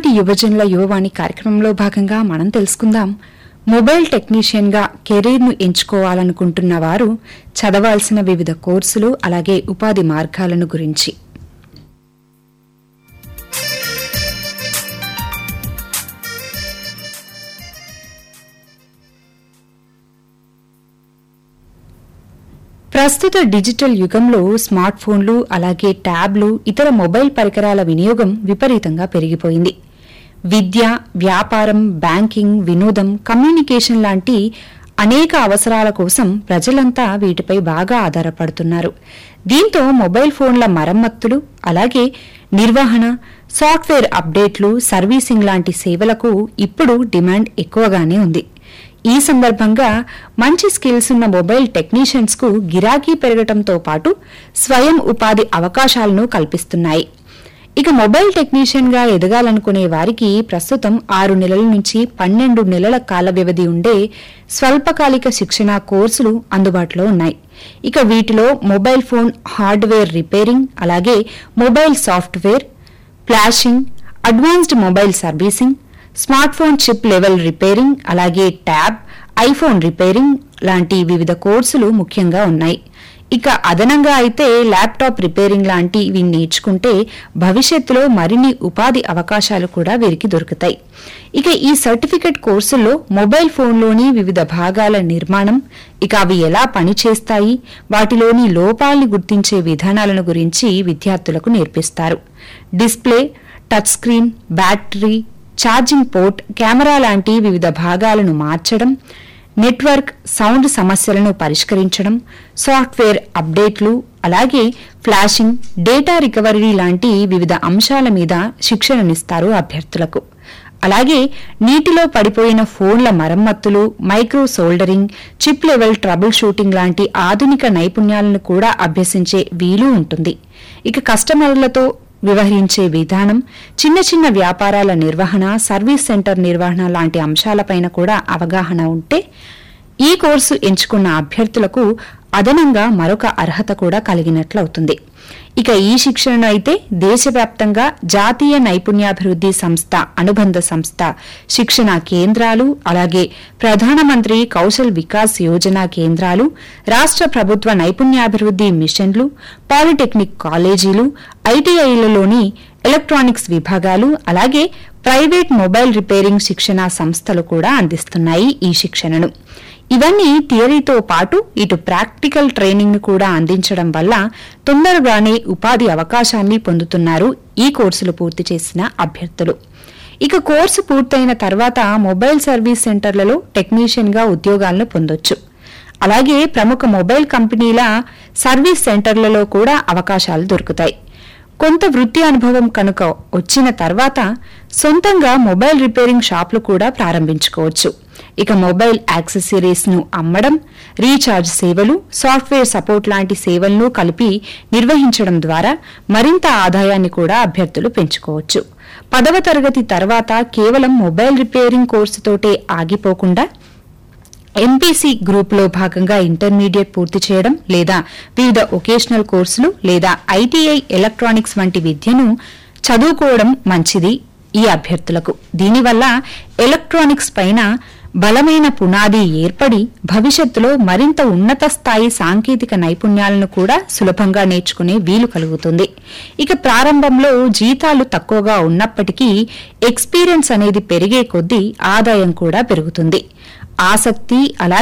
ఈనాటి యువజనుల యువవాణి కార్యక్రమంలో భాగంగా మనం తెలుసుకుందాం మొబైల్ టెక్నీషియన్గా కెరీర్ను ఎంచుకోవాలనుకుంటున్న వారు చదవాల్సిన వివిధ కోర్సులు అలాగే ఉపాధి మార్గాలను గురించి ప్రస్తుత డిజిటల్ యుగంలో స్మార్ట్ ఫోన్లు అలాగే ట్యాబ్లు ఇతర మొబైల్ పరికరాల వినియోగం విపరీతంగా పెరిగిపోయింది విద్య వ్యాపారం బ్యాంకింగ్ వినోదం కమ్యూనికేషన్ లాంటి అనేక అవసరాల కోసం ప్రజలంతా వీటిపై బాగా ఆధారపడుతున్నారు దీంతో మొబైల్ ఫోన్ల మరమ్మతులు అలాగే నిర్వహణ సాఫ్ట్వేర్ అప్డేట్లు సర్వీసింగ్ లాంటి సేవలకు ఇప్పుడు డిమాండ్ ఎక్కువగానే ఉంది ఈ సందర్భంగా మంచి స్కిల్స్ ఉన్న మొబైల్ టెక్నీషియన్స్ కు గిరాకీ పెరగటంతో పాటు స్వయం ఉపాధి అవకాశాలను కల్పిస్తున్నాయి ఇక మొబైల్ టెక్నీషియన్ గా ఎదగాలనుకునే వారికి ప్రస్తుతం ఆరు నెలల నుంచి పన్నెండు నెలల కాల వ్యవధి ఉండే స్వల్పకాలిక శిక్షణ కోర్సులు అందుబాటులో ఉన్నాయి ఇక వీటిలో మొబైల్ ఫోన్ హార్డ్వేర్ రిపేరింగ్ అలాగే mobile software flashing advanced mobile servicing smart phone chip level repairing అలాగే ట్యాబ్ ఐఫోన్ రిపేరింగ్ లాంటి వివిధ కోర్సులు ముఖ్యంగా ఉన్నాయి ఇక అదనంగా అయితే ల్యాప్టాప్ రిపేరింగ్ లాంటివి నేర్చుకుంటే భవిష్యత్తులో మరిన్ని ఉపాధి అవకాశాలు కూడా వీరికి దొరుకుతాయి ఇక ఈ సర్టిఫికెట్ కోర్సుల్లో మొబైల్ ఫోన్లోని వివిధ భాగాల నిర్మాణం ఇక అవి ఎలా పనిచేస్తాయి వాటిలోని లోపాల్ని గుర్తించే విధానాలను గురించి విద్యార్థులకు నేర్పిస్తారు display touch screen battery charging port camera లాంటి వివిధ భాగాలను మార్చడం నెట్వర్క్ సౌండ్ సమస్యలను పరిష్కరించడం సాఫ్ట్వేర్ అప్డేట్లు అలాగే ఫ్లాషింగ్ డేటా రికవరీ లాంటి వివిధ అంశాల మీద శిక్షణనిస్తారు అభ్యర్థులకు అలాగే నీటిలో పడిపోయిన ఫోన్ల మరమ్మతులు micro soldering chip level trouble shooting లాంటి ఆధునిక నైపుణ్యాలను కూడా అభ్యసించే వీలు ఉంటుంది ఇక కస్టమర్లతో వ్యవహరించే విధానం చిన్న చిన్న వ్యాపారాల నిర్వహణ సర్వీస్ సెంటర్ నిర్వహణ లాంటి అంశాలపైన కూడా అవగాహన ఉంటే ఈ కోర్సు ఎంచుకున్న అభ్యర్థులకు అదనంగా మరొక అర్హత కూడా కలిగినట్లవుతుంది ఇక ఈ శిక్షణను అయితే దేశవ్యాప్తంగా జాతీయ నైపుణ్యాభివృద్ది సంస్థ అనుబంధ సంస్థ శిక్షణ కేంద్రాలు అలాగే ప్రధానమంత్రి కౌశల్ వికాస్ యోజన కేంద్రాలు రాష్ట్ర ప్రభుత్వ నైపుణ్యాభివృద్ది మిషన్లు పాలిటెక్నిక్ కాలేజీలు ఐటీఐలలోని ఎలక్ట్రానిక్స్ విభాగాలు అలాగే ప్రైవేట్ మొబైల్ రిపేరింగ్ శిక్షణ సంస్థలు కూడా అందిస్తున్నాయి ఈ శిక్షణను ఇవన్నీ థియరీతో పాటు ఇటు ప్రాక్టికల్ ట్రైనింగ్ ను కూడా అందించడం వల్ల తొందరగానే ఉపాధి అవకాశాన్ని పొందుతున్నారు ఈ కోర్సులు పూర్తి చేసిన అభ్యర్థులు ఇక కోర్సు పూర్తయిన తర్వాత మొబైల్ సర్వీస్ సెంటర్లలో టెక్నీషియన్ గా ఉద్యోగాలను పొందొచ్చు అలాగే ప్రముఖ మొబైల్ కంపెనీల సర్వీస్ సెంటర్లలో కూడా అవకాశాలు దొరుకుతాయి కొంత వృత్తి అనుభవం కనుక వచ్చిన తర్వాత సొంతంగా మొబైల్ రిపేరింగ్ షాపులు కూడా ప్రారంభించుకోవచ్చు ఇక మొబైల్ యాక్సెసరీస్ ను అమ్మడం రీఛార్జ్ సేవలు సాఫ్ట్వేర్ సపోర్ట్ లాంటి సేవలను కలిపి నిర్వహించడం ద్వారా మరింత ఆదాయాన్ని కూడా అభ్యర్థులు పెంచుకోవచ్చు పదవ తరగతి తర్వాత కేవలం మొబైల్ రిపేరింగ్ కోర్సుతోటే ఆగిపోకుండా ఎంపీసీ గ్రూప్లో భాగంగా ఇంటర్మీడియట్ పూర్తి చేయడం లేదా వివిధ ఒకేషనల్ కోర్సులు లేదా ఐటీఐ ఎలక్ట్రానిక్స్ వంటి విద్యను చదువుకోవడం మంచిది ఈ అభ్యర్థులకు దీనివల్ల ఎలక్ట్రానిక్స్ పైన బలమైన పునాది ఏర్పడి భవిష్యత్తులో మరింత ఉన్నత స్థాయి సాంకేతిక నైపుణ్యాలను కూడా సులభంగా నేర్చుకునే వీలు కలుగుతుంది ఇక ప్రారంభంలో జీతాలు తక్కువగా ఉన్నప్పటికీ ఎక్స్పీరియన్స్ అనేది పెరిగే కొద్దీ ఆదాయం కూడా పెరుగుతుంది ఆసక్తి అలాగే